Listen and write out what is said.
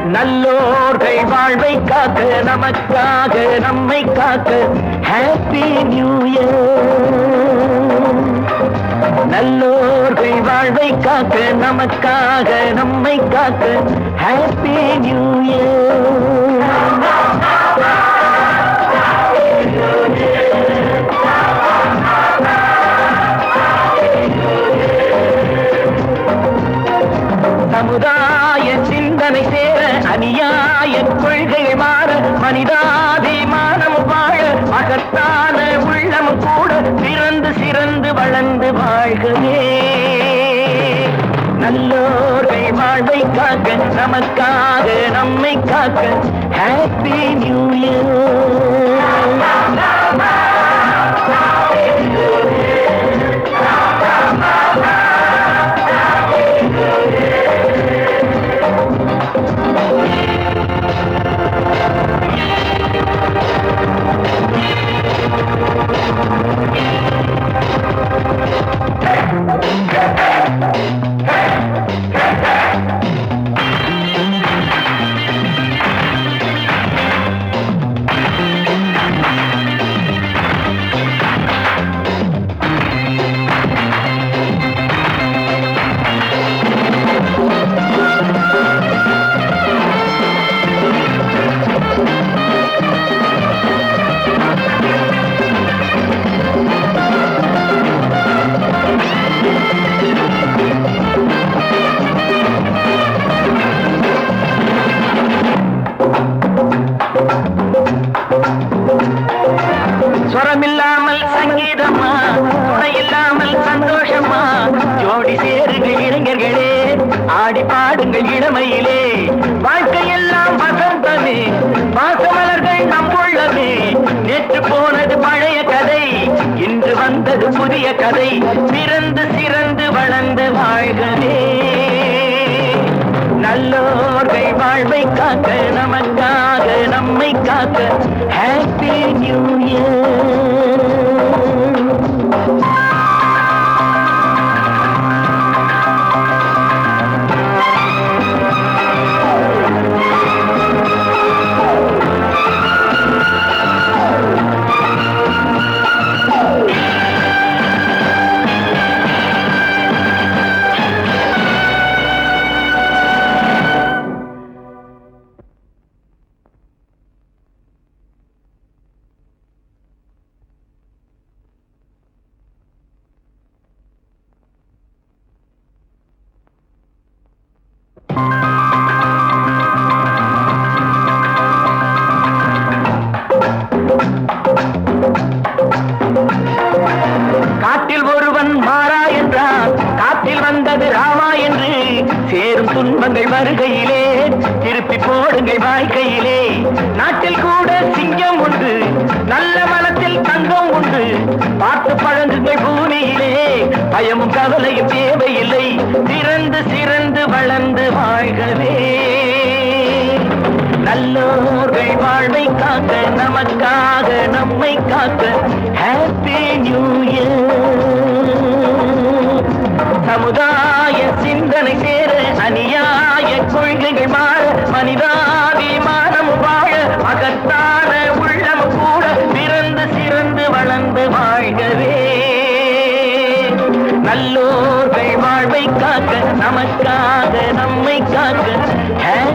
நல்லோர்கள் வாழ்வை காக்க நமக்காக நம்மை காக்க ஹாப்பி நியூ இயர் நல்லோர்கள் வாழ்வை காக்க நமக்காக நம்மை காக்க ஹாப்பி நியூ இயர் சமுதாய சிந்தனை சேர அநியாய கொள்கைகள் மாற மனிதாபிமானம் வாழ மகத்தான உள்ளம் கூட பிறந்து சிறந்து வளர்ந்து வாழ்கவே நல்லோர்கள் வாழ்வை காக்க நமக்காக நம்மை காக்க ஹாப்பி நியூ இயர் ஸ்வரமில்லாமல் சங்கீதமா துணை இல்லாமல் சந்தோஷமா ஜோடி சேருங்கள் இளைஞர்களே ஆடி பாடுங்கள் இளமையிலே வாழ்க்கையெல்லாம் வசந்தமே பாசமலர்கள் நம்புள்ளமே நேற்று போனது பழைய கதை இன்று வந்தது புதிய கதை பிறந்து சிறந்து வளர்ந்து வாழ்கவே நல்லோர்கள் வாழ்வை காக்க நமக்காக நம்மை காக்க ஹாப்பி நியூ இயர் காட்டில் ஒருவன் மாறா என்றான் காட்டில் வந்தது ராமா என்று சேரும் துன்பங்கள் வருகையிலே திருப்பி போடுங்கள் வாழ்க்கையிலே நாட்டில் கூட சிங்கம் உண்டு நல்ல மனத்தில் தங்கம் உண்டு பார்த்து பழங்குங்கள் பூமியிலே பயமும் கவலையும் தேவையில்லை சிறந்து சிறந்து வளர்ந்து வாழ்கவே நல்லோர்கள் வாழ்வை காக்க நமக்காக நம்மை காக்க ஹாப்பி நியூ இயர் சமுதாய சிந்தனை சேர அநியாய கொள்கைகள் மாற மனிதாபிமானம் வாழ மகத்தான உள்ளம் கூட பிறந்து சிறந்து வளர்ந்து வாழ்கவே நல்லோர்கள் வாழ்வை காக்க நமக்காக நம்மை காக்க